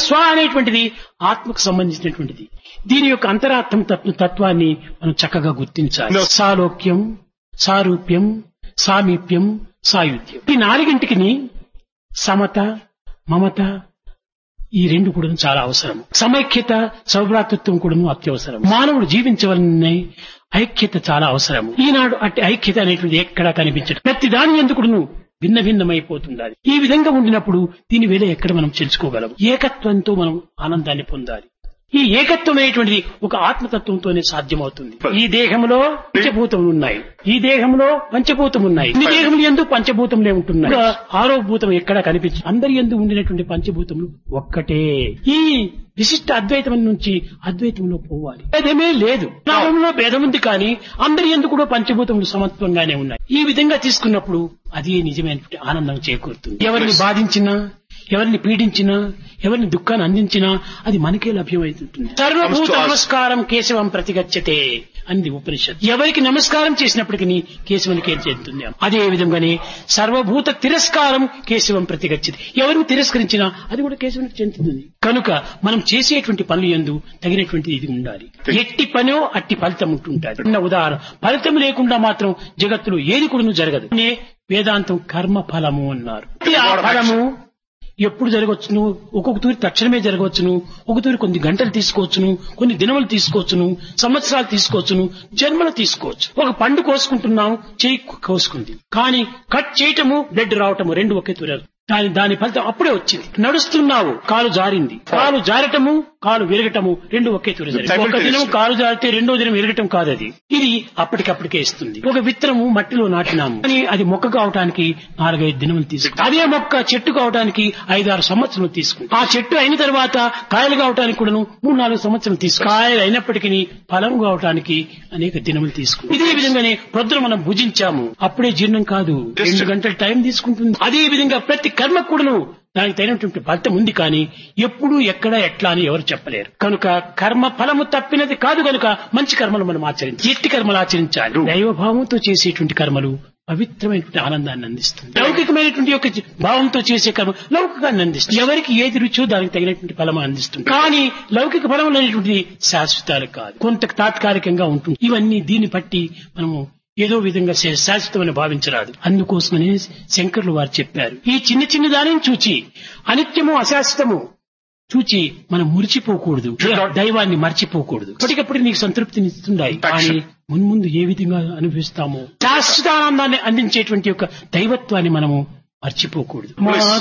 స్వ అనేటువంటిది ఆత్మకు సంబంధించినటువంటిది దీని యొక్క అంతరార్థం తత్వ- తత్వాన్ని మనం చక్కగా గుర్తించాలి No. సాలోక్యం సారూప్యం సామీప్యం సాయుధ్యం ఈ నాలుగింటికి సమత మమత ఈ రెండు కూడా చాలా అవసరం సమైక్యత సౌభ్రాతృత్వం కూడా అత్యవసరం మానవుడు జీవించవలనే ఐక్యత చాలా అవసరం ఈనాడు అట్టి ఐక్యత అనేటువంటి ఎక్కడా కనిపించదు ప్రతి దాని ఎందుకును భిన్న భిన్నమైపోతుండాలి ఈ విధంగా ఉండినప్పుడు దీని వేళ ఎక్కడ మనం తెలుసుకోగలం ఏకత్వంతో మనం ఆనందాన్ని పొందాలి ఈ ఏకత్వం అనేటువంటిది ఒక ఆత్మతత్వంతోనే సాధ్యమవుతుంది ఈ దేహంలో పంచభూతములు ఉన్నాయి ఈ దేహంలో పంచభూతం ఉన్నాయి ఈ దేహములు ఎందుకు పంచభూతములే ఉంటున్నాయి ఇంకా ఆరో భూతం ఎక్కడ కనిపించదు అందరి ఎందు ఉండినటువంటి పంచభూతములు ఒక్కటే ఈ విశిష్ట అద్వైతం నుంచి అద్వైతంలో పోవాలి భేదమే లేదు నామంలో భేదం ఉంది కానీ అందరి ఎందుకు కూడా పంచభూతములు సమత్వంగానే ఉన్నాయి ఈ విధంగా తీసుకున్నప్పుడు అది నిజమైనటువంటి ఆనందం చేకూరుతుంది ఎవరిని బాధించినా ఎవరిని పీడించినా ఎవరిని దుఃఖాన్ని అందించినా అది మనకే లభ్యమవుతుంటుంది సర్వభూత us. నమస్కారం కేశవం ప్రతిగచ్చతే అంది ఉపనిషత్ ఎవరికి నమస్కారం చేసినప్పటికీ కేశవునికి ఏం చెందుతుంది అదే విధంగానే సర్వభూత తిరస్కారం కేశవం ప్రతిగచ్చతి ఎవరిని తిరస్కరించినా అది కూడా కేశవునికి చెందుతుంది కనుక మనం చేసేటువంటి పనులు ఎందు తగినటువంటి ఇది ఉండాలి ఎట్టి పనో అట్టి ఫలితం ఉంటుంటుంది చిన్న ఉదాహరణ ఫలితం లేకుండా మాత్రం జగత్తులో ఏది కూడా జరగదు నే వేదాంతం కర్మ ఫలము అన్నారు ఆ ఫలము ఎప్పుడు జరగవచ్చును ఒక్కొక్క తూరి తక్షణమే జరగవచ్చును ఒక తూరి కొన్ని గంటలు తీసుకోవచ్చును కొన్ని దినములు తీసుకోవచ్చును సంవత్సరాలు తీసుకోవచ్చును జన్మలు తీసుకోవచ్చు ఒక పండు కోసుకుంటున్నాం చేయి కోసుకుంది కానీ కట్ చేయటము బ్లడ్ రావటము రెండు ఒకే తూరి దాని దాని ఫలితం అప్పుడే వచ్చింది నడుస్తున్నావు కాలు జారింది కాలు జారటము కాలు విరగటము రెండు ఒకే తూరి జరిగింది. ఒక దినం కాలు జారితే రెండో దినం విరగటం కాదు అది ఇది అప్పటికప్పటికే ఇస్తుంది ఒక విత్తనము మట్టిలో నాటినాము కానీ అది మొక్క కావటానికి నాలుగైదు దినములు తీసుకుంది అదే మొక్క చెట్టు కావడానికి ఐదారు సంవత్సరాలు తీసుకుంది ఆ చెట్టు అయిన తర్వాత కాయలు కావటానికి కూడాను మూడు నాలుగు సంవత్సరాలు తీసుకుంది కాయలు అయినప్పటికీ ఫలం కావటానికి అనేక దినములు తీసుకుంది ఇదే విధంగానే ప్రొద్దున మనం భుజించాము అప్పుడే జీర్ణం కాదు రెండు గంటల టైం తీసుకుంటుంది అదే విధంగా ప్రతి కర్మ కూడాను దానికి తగినటువంటి ఫలితం ఉంది కానీ ఎప్పుడు ఎక్కడ ఎట్లా అని ఎవరు చెప్పలేరు కనుక కర్మ ఫలము తప్పినది కాదు కనుక మంచి కర్మలు మనం ఆచరించాలి ఎట్టి కర్మలు ఆచరించాలి దైవభావంతో చేసేటువంటి కర్మలు పవిత్రమైనటువంటి ఆనందాన్ని అందిస్తుంది లౌకికమైనటువంటి యొక్క జీ- భావంతో చేసే కర్మ లౌకికాన్ని అందిస్తుంది ఎవరికి ఏది రుచో దానికి తగినటువంటి ఫలం అందిస్తుంది కానీ లౌకిక ఫలం అనేటువంటిది శాశ్వతాలు కాదు కొంత తాత్కాలికంగా ఉంటుంది ఇవన్నీ దీన్ని బట్టి మనము ఏదో విధంగా శా- శాశ్వతమని భావించరాదు అందుకోసమనే శంకర్లు వారు చెప్పారు ఈ చిన్న చిన్న దానిని చూచి అనిత్యము అశాశ్వతము చూచి మనం మురిచిపోకూడదు దైవాన్ని మర్చిపోకూడదు ఇప్పటికప్పుడు నీకు సంతృప్తిని ఇస్తున్నాయి కానీ మున్ముందు ఏ విధంగా అనుభవిస్తామో శాశ్వతానందాన్ని అందించేటువంటి యొక్క దైవత్వాన్ని మనము మర్చిపోకూడదు